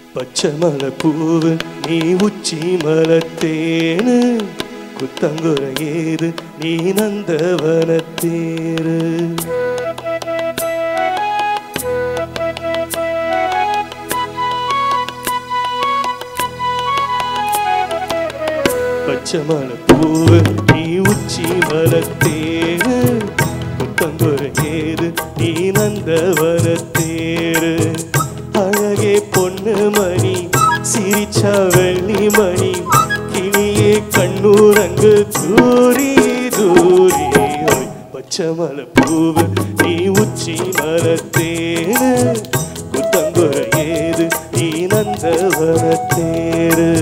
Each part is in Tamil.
பச்சை மலை பூவு நீ உச்சி மலத்தேனு குத்தங்குறை ஏது நீ நந்தவனத்தேரு பச்சை மலை பூவு நீ உச்சி மலத்தேரு குத்தங்குறை ஏது நீ நந்தவனத்தேரு அழகே பொண்ணு மணி சிரிச்சா வெள்ளி மணி கிளியே கண்ணூரங்கு தூரி தூரி ஓய், பச்சை மலை பூவு நீ உச்சி மலத்தேரு குத்தங்குறை ஏது நீ நந்தவனத்தேரு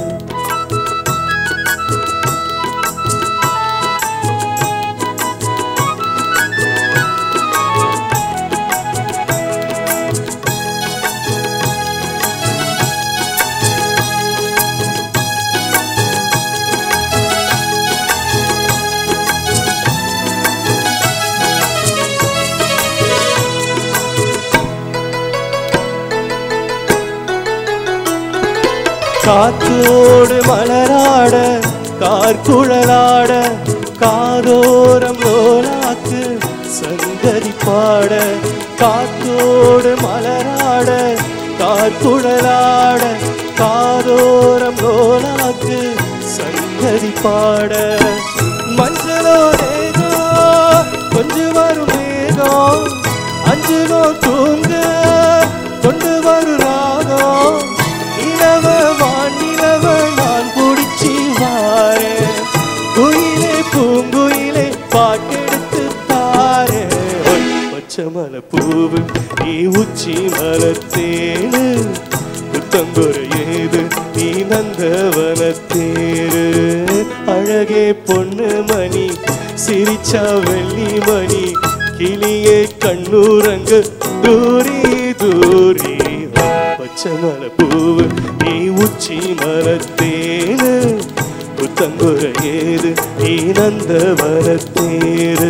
காத்தோடு மலராட கார்குழலாட காதோரம் லோலாக்கு சங்கரி பாட காத்தோடு மலராட கார்குழலாட காதோரம் லோலாக்கு சங்கரி பாட மஞ்சளோ தேகோ கொஞ்சம் வரும் மேகம் அஞ்சலோ தூங்க கொண்டு வரும் ராகம் நிலவ வானிலவ நான் பிடிச்சி வாரு குயிலே பூங்குயிலே பாட்டெடுத்து பாரு ஒய், பச்சை மலை பூவு நீ உச்சி மலத்தேனு புத்தங்குறை ஏது நீ நந்தவனத்தேரு அழகே பொண்ணு மணி சிரிச்சா வெள்ளி மணி கிளியே கண்ணூரங்கு தூரி தூரி பச்சை மலை பூவு நீ உச்சி மலத்தேனு புத்தங்குறை ஏது நீ நந்தவனத்தேரு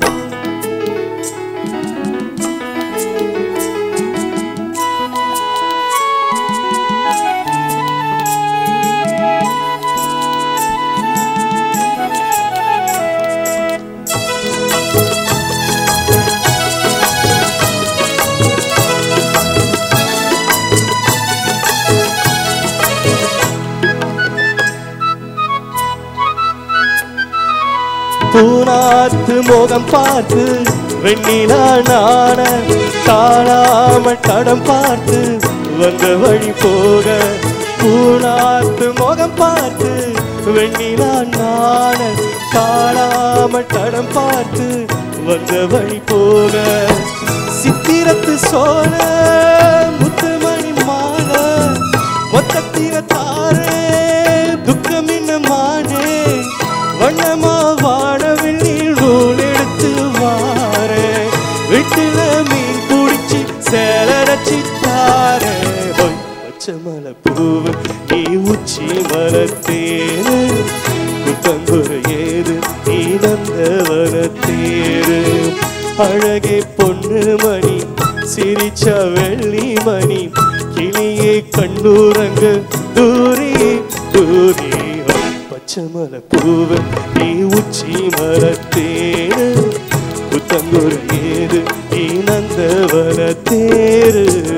பூனாத்து முகம் பார்த்து வெண்ணிலா நாண தாழாம தடம் பார்த்து வந்த வழி போக பூனாத்து முகம் பார்த்து வெண்ணிலா நாண தாழாம தடம் பார்த்து வந்த வழி போக சித்திரத்து சோழ முத்துமணி மாலை மொத்தத்திர தாரே துக்கம் என்ன மானே வண்ணமா வானவில் நூல் எடுத்து வாரே வீட்டுல மீன் பிடிச்சி சேலரச்சி தாரே போய் பச்சை மலை பூவு நீ உச்சி மலத்தேரு புத்தங்குறை ஏது நீ நந்தவனத்தேரு அழகே பொண்ணு மணி சிரிச்சா வெள்ளி மணி கிளியே கண்ணூரங்கு தூரி தூரி பச்சை மலை பூவு நீ உச்சி மலத்தேரு புத்தங்குறை ஏது நீ நந்தவனத்தேரு